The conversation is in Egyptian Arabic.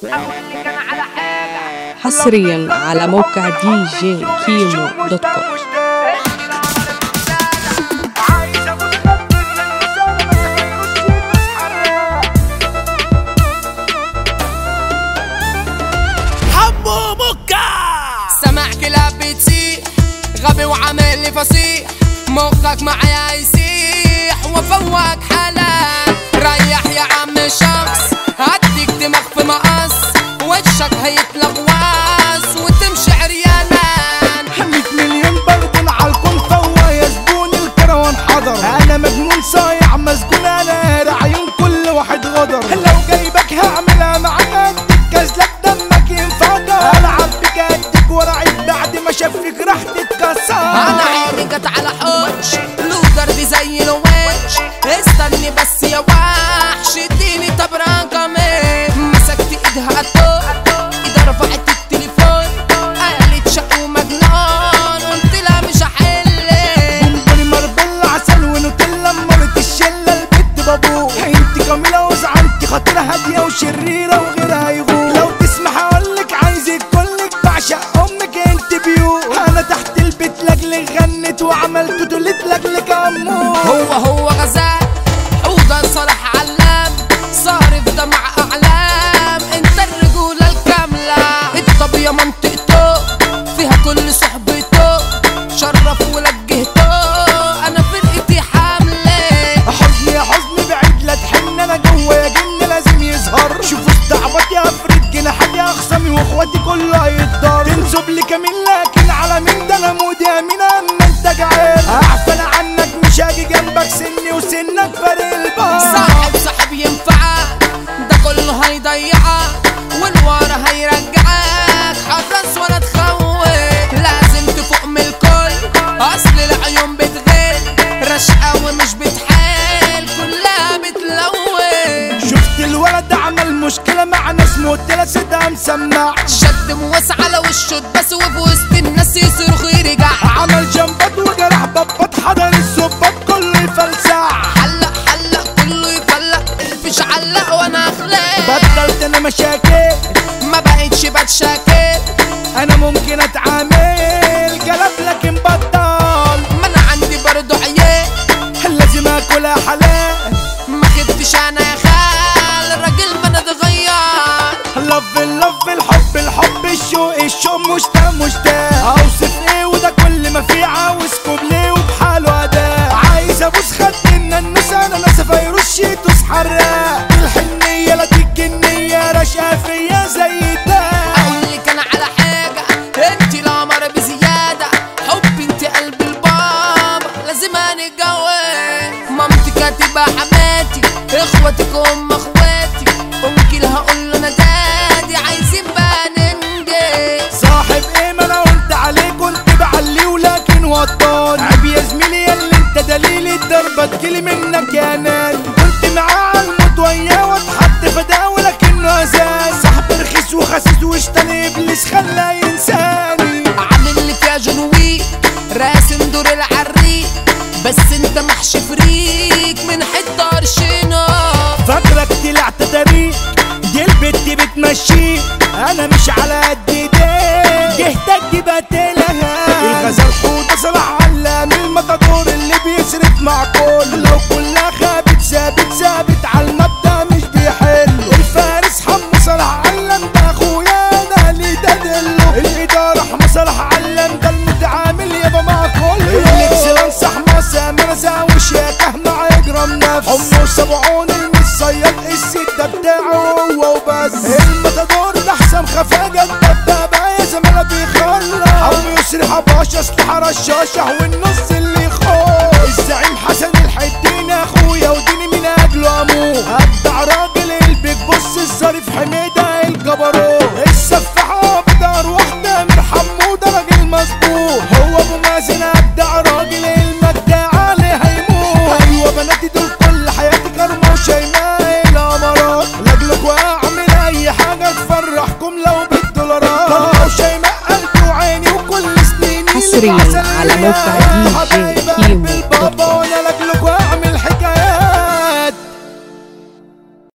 اقول لك انا على حاجه حصريا على موقع دي جي كيمو دوت كوم حمو مكة سمع كلاب بتسيح غبي وعامل لي فصيح مخك معايا يسيح وفوق حالك ريح يا عم شخص هديك دماغ في مقص وشك هيتلغواص وتمشي عريانان 100 مليون بردن عالكون فوا يا زبون الكروان حضر انا مجنون صايع مسجون انا عيون كل واحد غدر لو جايبك هعملها معاك اديك كازلك دمك ينفجر العب بجدك وراعيك بعد ما شافك راح تتكسر انا عيني جت على حوش لودر دي زي الوش استني بس يا وحش اديني طب رقمي مسكت ايدها الطوق ايدها رفعت التليفون قالت شق ومجنون قلت لها مش هحلك بونبوني مربل عسل ونوتيلا مرت الشله البت بابو انت جميله وزعنتي خاطرها هاديه وشريره وغيرها يغور لو تسمح اقولك عايزك كلك بعشق امك انت بيو انا تحت البيت لاجلك غنت وعملت دولت لاجلك امور هو هو غزال حوضة صلاح علام صارف دمع اعلام انت الرجولة الكاملة الطبيعة منطقته فيها كل صحبته شرف ولجهته انا فرقتي حاملة حزني يا حزني بعيد لا تحن انا جوا يا جن لازم يظهر شوفوا استعبط يا افرد جناحات يا اخصامي واخواتي كله هيتضر تنسب لي كمين لكن على مين ده انا مودي امين اما انت جعان اعفن عنك مش هاجي جنبك سني وسنك فرق البار صاحب صاحب ينفعك ده كله هيضيعك والورا هيرجعك حرص ولا تخوف لازم تفوق من الكل اصل العيون بتغل رشقة ومش بتحل كلها بتلون شفت الولد ده عمل مشكلة مع ناس موتلة سيدها مسمع شد موس على وشه بس وفي وسط الناس يصرخ يرجع عمل جنبات وجرح بابات حضر السباب كله يفلسع حلق حلق كله يفلق الفيش علق وانا اخلاق بطلت انا مشاكل ما بقتش بتشاكل انا ممكن اتعامل جلب لكن بطل ما انا عندي برضو عيال لازم اكلها حلال ما خدتش انا يا خال الراجل ما انا اتغير لف اللف الحب الحب الشوق الشوق مشتاق مشتاق اوصف ايه وده كل ما فيه عاوز كوبليه وبحاله اداء عايز ابوس خد الناس انا ناس فيروس شيتوس حراق الحنيه لا دي الجنيه راشقه فيا زي ده اقول لك انا على حاجه انت القمر بزياده حبي انت قلب البابا لازم نتجوز مامتي كاتبه حماتي اخواتك ام اخواتي ممكن هقول له انا دادي عايزين بقى ننجز صاحب ايه ما انا قلت عليه كنت بعليه ولكن وطان عيب يا زميلي يا اللي انت دليل الضربه تجيلي منك يا نادي كنت معاه على الموت وياه واتحط فداه ولكنه اساس صاحب رخيص وخسيس واشتري ابليس خلاه ينساني عامل لي فيها جنوي راسم دور العريق بس انت محشي فريك من حته قرشنا فاكرك طلعت طريق دي البت بتمشيك انا مش على قد ايديك جهتك جبت لها الغزال حوده صلاح علام المطادور اللي بيصرف مع كل لو كلها خابت ثابت ثابت على المبدا مش بيحل الفارس حمو صلاح علام ده اخويا انا اللي ددله الاداره حمو صلاح علام ده المتعامل يابا مع كل الاكسلانس احمد سامر زاوش يا مع اجرام نفس حمو سبعون المصيد السته بتاعه هو وبس المتدور ده احسن خفاجه الدبابه يا زمانه بيخلص حمو يسري حباشه اسلحه رشاشه والنص اللي يخوف الزعيم حسن الحدين اخويا وديني من اجله اموت ابدع راجل البيك بص الظريف حميده الجبروت السفاحه بدار واحده من حموده راجل مظبوط هو ابو مازن ابدع راجل المجدع عليه هيموت ايوه بناتي دول كل حياتي كرمه وشيماء الامارات لاجلك واعمل اي حاجه تفرحكم لو بالدولارات كرمه وشيماء قلبي وعيني وكل سنيني حصرياً على موقع دي جي كيمو